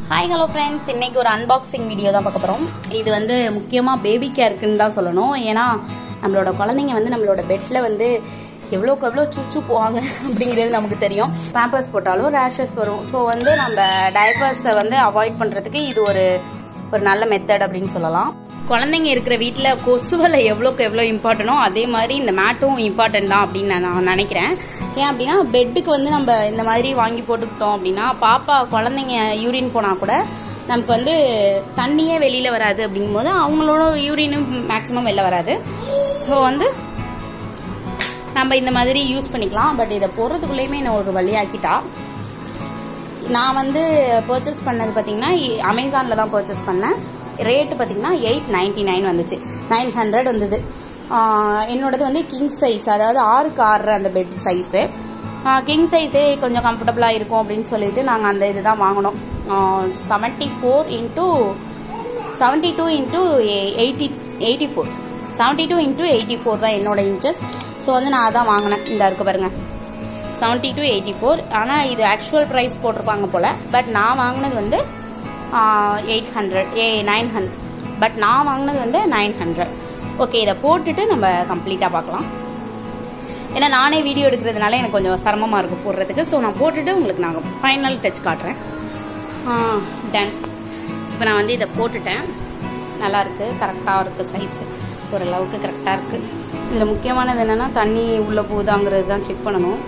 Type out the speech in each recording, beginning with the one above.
Hi hello friends இன்றைக்கி ஒரு unboxing video தான் பார்க்க போகிறோம் இது வந்து முக்கியமாக பேபி கேருக்குன்னு தான் சொல்லணும் ஏன்னா நம்மளோட குழந்தைங்க வந்து நம்மளோட பெட்டில் வந்து எவ்வளோக்கு எவ்வளோ சுச்சு போவாங்க அப்படிங்கிறது நமக்கு தெரியும் பேம்பர்ஸ் போட்டாலும் ரேஷஸ் வரும் ஸோ வந்து நம்ம டைப்பர்ஸை வந்து அவாய்ட் பண்ணுறதுக்கு இது ஒரு ஒரு நல்ல மெத்தட் அப்படின்னு சொல்லலாம் குழந்தைங்க இருக்கிற வீட்டில் கொசுவலை எவ்வளோக்கு எவ்வளோ இம்பார்ட்டனோ அதே மாதிரி இந்த மேட்டும் இம்பார்ட்டன்ட் தான் அப்படின்னு நான் நான் நினைக்கிறேன் ஏன் அப்படின்னா பெட்டுக்கு வந்து நம்ம இந்த மாதிரி வாங்கி போட்டுக்கிட்டோம் அப்படின்னா பாப்பா குழந்தைங்க யூரின் போனால் கூட நமக்கு வந்து தண்ணியே வெளியில் வராது அப்படிங்கும்போது அவங்களோட யூரினும் மேக்ஸிமம் வெளில வராது ஸோ வந்து நம்ம இந்த மாதிரி யூஸ் பண்ணிக்கலாம் பட் இதை போடுறதுக்குள்ளேயுமே என்ன ஒரு வழியாக்கிட்டா நான் வந்து பர்ச்சேஸ் பண்ணது பார்த்தீங்கன்னா அமேசானில் தான் பர்ச்சேஸ் பண்ணேன் ரேட்டு பார்த்தீங்கன்னா எயிட் நைன்ட்டி நைன் வந்துச்சு நைன் ஹண்ட்ரட் வந்தது ஆஹ் என்னோடது வந்து கிங் சைஸ் அதாவது ஆறுக்கு ஆறு அந்த பெட் சைஸு கிங் சைஸே கொஞ்சம் கம்ஃபர்டபுளாக இருக்கும் அப்படின்னு சொல்லிட்டு நாங்கள் அந்த இது தான் வாங்கினோம் seventy four into seventy two into eighty eighty four seventy two into eighty four தான் என்னோட இன்ச்சஸ் ஸோ வந்து நான் அதான் வாங்கினேன் இந்த இருக்கு பாருங்கள் செவன்ட்டி டு எயிட்டி ஃபோர் ஆனால் இது ஆக்சுவல் ப்ரைஸ் போட்டிருப்பாங்க போல் பட் நான் வாங்கினது வந்து எயிட் ஹண்ட்ரட் ஏ நைன் ஹண்ட்ரட் பட் நான் வாங்கினது வந்து நைன் ஹண்ட்ரட் ஓகே இதை போட்டுட்டு நம்ம கம்ப்ளீட்டாக பார்க்கலாம் ஏன்னா நானே வீடியோ எடுக்கிறதுனால எனக்கு கொஞ்சம் சிரமமாக இருக்கும் போடுறதுக்கு ஸோ நான் போட்டுட்டு உங்களுக்கு நான் ஃபைனல் டச் காட்டுறேன் டன் இப்போ நான் வந்து இதை போட்டுட்டேன் நல்லா இருக்குது கரெக்டாக இருக்குது சைஸு ஓரளவுக்கு கரெக்டாக இருக்குது இதில் முக்கியமானது என்னென்னா தண்ணி உள்ளே போகுதாங்கிறது தான் செக் பண்ணணும்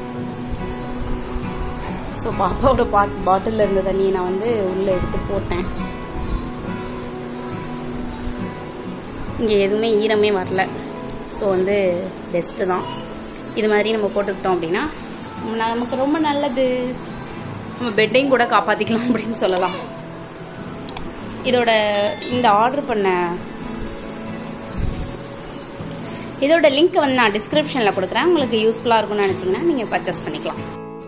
ஸோ பாப்பாவோட பாட் பாட்டிலில் இருந்த தண்ணியை நான் வந்து உள்ளே எடுத்து போட்டேன் இங்கே எதுவுமே ஈரமே வரல ஸோ வந்து பெஸ்ட்டு தான் இது மாதிரி நம்ம போட்டுக்கிட்டோம் அப்படின்னா நமக்கு ரொம்ப நல்லது நம்ம பெட்டையும் கூட காப்பாற்றிக்கலாம் அப்படின்னு சொல்லலாம் இதோட இந்த ஆர்டர் பண்ண இதோட லிங்க் வந்து நான் டிஸ்கிரிப்ஷனில் கொடுக்குறேன் உங்களுக்கு யூஸ்ஃபுல்லாக இருக்கும்னு நினச்சிங்கன்னா நீங்கள் பர்ச்சேஸ் பண்ணிக்கலாம்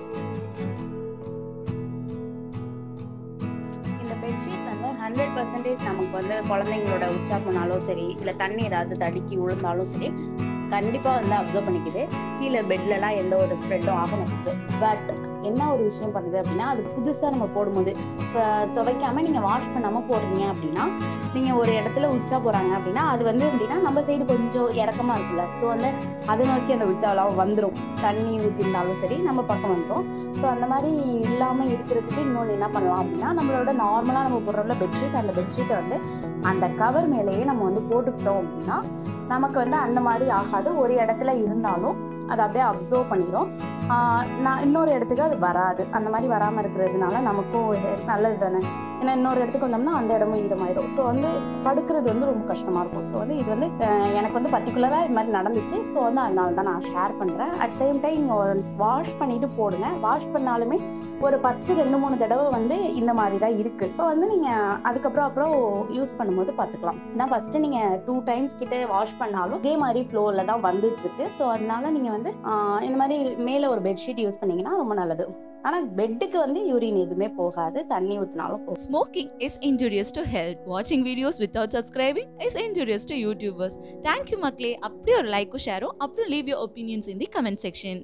இந்த பெட்ஷீட் வந்து ஹண்ட்ரட் பர்சன்டேஜ் நமக்கு வந்து குழந்தைங்களோட உச்சா போனாலும் சரி இல்லை தண்ணி ஏதாவது தடுக்கி விழுந்தாலும் சரி கண்டிப்பாக வந்து அப்சர்வ் பண்ணிக்குது கீழே பெட்லலாம் எந்த ஒரு ஸ்ப்ரெட்டும் ஆக மாட்டேங்குது பட் என்ன ஒரு விஷயம் பண்ணுது அப்படின்னா அது புதுசாக நம்ம போடும்போது இப்போ துவைக்காமல் நீங்கள் வாஷ் பண்ணாமல் போடுறீங்க அப்படின்னா நீங்கள் ஒரு இடத்துல உச்சா போகிறாங்க அப்படின்னா அது வந்து எப்படின்னா நம்ம சைடு கொஞ்சம் இறக்கமாக இருக்குல்ல ஸோ வந்து அதை நோக்கி அந்த உச்சாலாம் வந்துடும் தண்ணி ஊற்றிருந்தாலும் சரி நம்ம பக்கம் வந்துடும் ஸோ அந்த மாதிரி இல்லாமல் இருக்கிறதுக்கு இன்னொன்று என்ன பண்ணலாம் அப்படின்னா நம்மளோட நார்மலாக நம்ம போடுறோம்ல பெட்ஷீட் அந்த பெட்ஷீட்டை வந்து அந்த கவர் மேலேயே நம்ம வந்து போட்டுக்கிட்டோம் அப்படின்னா நமக்கு வந்து அந்த மாதிரி ஆகாது ஒரு இடத்துல இருந்தாலும் அதை அப்படியே அப்சர்வ் பண்ணிடும் நான் இன்னொரு இடத்துக்கு அது வராது அந்த மாதிரி வராமல் இருக்கிறதுனால நமக்கும் நல்லது தானே ஏன்னா இன்னொரு இடத்துக்கு வந்தோம்னா அந்த இடமும் ஈரமாயிடும் ஸோ வந்து படுக்கிறது வந்து ரொம்ப கஷ்டமாக இருக்கும் ஸோ வந்து இது வந்து எனக்கு வந்து பர்டிகுலராக இது மாதிரி நடந்துச்சு ஸோ வந்து அதனால தான் நான் ஷேர் பண்ணுறேன் அட் சேம் டைம் நீங்கள் வாஷ் பண்ணிட்டு போடுங்க வாஷ் பண்ணாலுமே ஒரு ஃபஸ்ட்டு ரெண்டு மூணு தடவை வந்து இந்த மாதிரி தான் இருக்குது ஸோ வந்து நீங்கள் அதுக்கப்புறம் அப்புறம் யூஸ் பண்ணும்போது பார்த்துக்கலாம் நான் ஃபஸ்ட்டு நீங்கள் டூ டைம்ஸ் கிட்ட வாஷ் பண்ணாலும் இதே மாதிரி ஃப்ளோரில் தான் வந்துட்டு இருக்கு ஸோ அதனால நீங்கள் வந்து இந்த மாதிரி மேலே ஒரு பெட்ஷீட் யூஸ் பண்ணீங்கன்னா ரொம்ப நல்லது ஆனால் பெட்டுக்கு வந்து யூரின் எதுவுமே போகாது தண்ணி ஊற்றினாலும் போகும் Smoking is injurious to health. Watching videos without subscribing is injurious to YouTubers. Thank you, Makle. அப்படியே ஒரு லைக்கும் ஷேரும் அப்புறம் leave your opinions in the comment section.